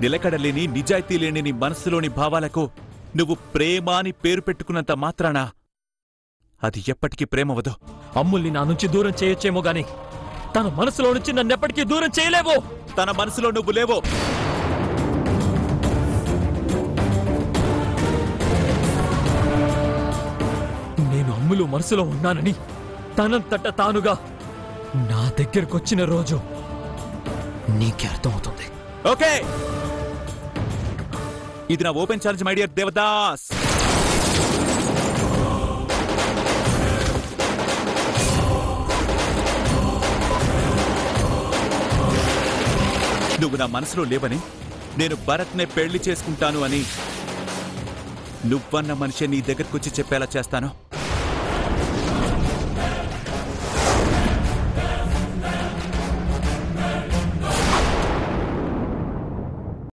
నిలకడలేని నిజాయితీ లేని నీ మనసులోని భావాలకు నువ్వు ప్రేమ అని పేరు పెట్టుకున్నంత మాత్రాన అది ఎప్పటికీ ప్రేమవదు అమ్ముల్ని నా నుంచి దూరం చేయొచ్చేమో గాని తన మనసులో నుంచి నన్నెప్పటికీ దూరం చేయలేవు తన మనసులో నువ్వు లేవో నేను అమ్ములు మనసులో ఉన్నానని తనంతట తానుగా నా దగ్గరకొచ్చిన రోజు నీకే అర్థమవుతుంది ఓకే ఇది నా open challenge my dear Devadas నువ్వు నా మనసులో లేవని నేను భరత్నే పెళ్లి చేసుకుంటాను అని నువ్వన్న మనిషి నీ దగ్గరకొచ్చి చెప్పేలా చేస్తాను